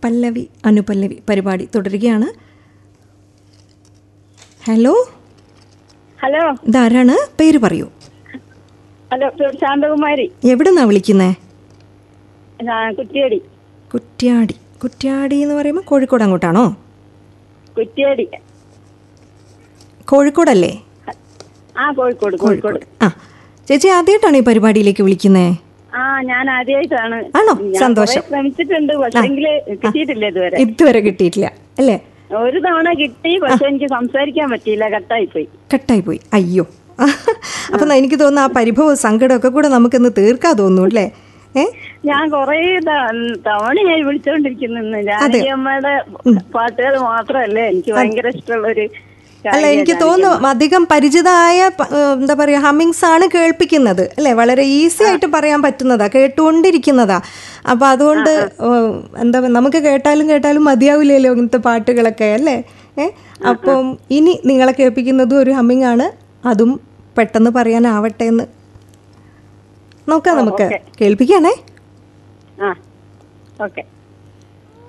പല്ലവി അനുപല്ലവി പരിപാടി തുടരുകയാണ് hello hello ഇതാരാണ് പേര് പറയൂ ഹലോ ശാന്തകുമാരി എവിടെ നിന്നാണ് വിളിക്കുന്നേ ഞാൻ കുറ്റിയടി കുറ്റ്യാടി കുറ്റ്യാടി എന്ന് പറയുമ്പോൾ കോഴിക്കോട് അങ്ങോട്ടാണോ കുറ്റിയടി കോഴിക്കോടല്ലേ ആ കോഴിക്കോട് കോഴിക്കോട് ആ ചേച്ചി ആദ്യമായിട്ടാണ് ഈ പരിപാടിയിലേക്ക് വിളിക്കുന്നേ ആ ഞാൻ ആദ്യമായിട്ടാണ് ആണോ? ഞാൻ സന്തോഷം. കുറേ ശ്രമിച്ചിട്ടുണ്ട് പക്ഷെങ്കിൽ കിട്ടിയിട്ടില്ല ഇതുവരെ ഇതുവരെ കിട്ടിയിട്ടില്ല അല്ലേ ഒരു തവണ കിട്ടി പക്ഷെ എനിക്ക് സംസാരിക്കാൻ പറ്റിയില്ല കട്ടായി പോയി കട്ടായി പോയി അയ്യോ അപ്പം എനിക്ക് തോന്നുന്നു ആ പരിഭവവും സങ്കടമൊക്കെ കൂടെ നമുക്കിന്ന് തീർക്കാൻ തോന്നുന്നു അല്ലേ ഏ ഞാൻ കൊറേ തവണയായി വിളിച്ചോണ്ടിരിക്കുന്നു ജാനകി അമ്മയുടെ പാട്ടുകൾ മാത്രമല്ലേ എനിക്ക് ഭയങ്കര ഇഷ്ടമുള്ള ഒരു അല്ല എനിക്ക് തോന്നുന്നു അധികം പരിചിതമായ പ- ഏഹ് എന്താ പറയുക ഹമ്മിങ്സ് ആണ് കേൾപ്പിക്കുന്നത് അല്ലേ വളരെ ഈസി ആയിട്ട് പറയാൻ പറ്റുന്നതാ കേട്ടുകൊണ്ടിരിക്കുന്നതാ അപ്പം അതുകൊണ്ട് ഏഹ് എന്താ പറയുക നമുക്ക് കേട്ടാലും കേട്ടാലും മതിയാവില്ലല്ലോ ഇങ്ങനത്തെ പാട്ടുകളൊക്കെ അല്ലേ ഏ അപ്പം ഇനി നിങ്ങളെ കേൾപ്പിക്കുന്നതും ഒരു ഹമ്മിങ് ആണ് അതും പെട്ടെന്ന് പറയാനാവട്ടെ എന്ന് നോക്കാം നമുക്ക് കേൾപ്പിക്കാണേ ആ ഓക്കെ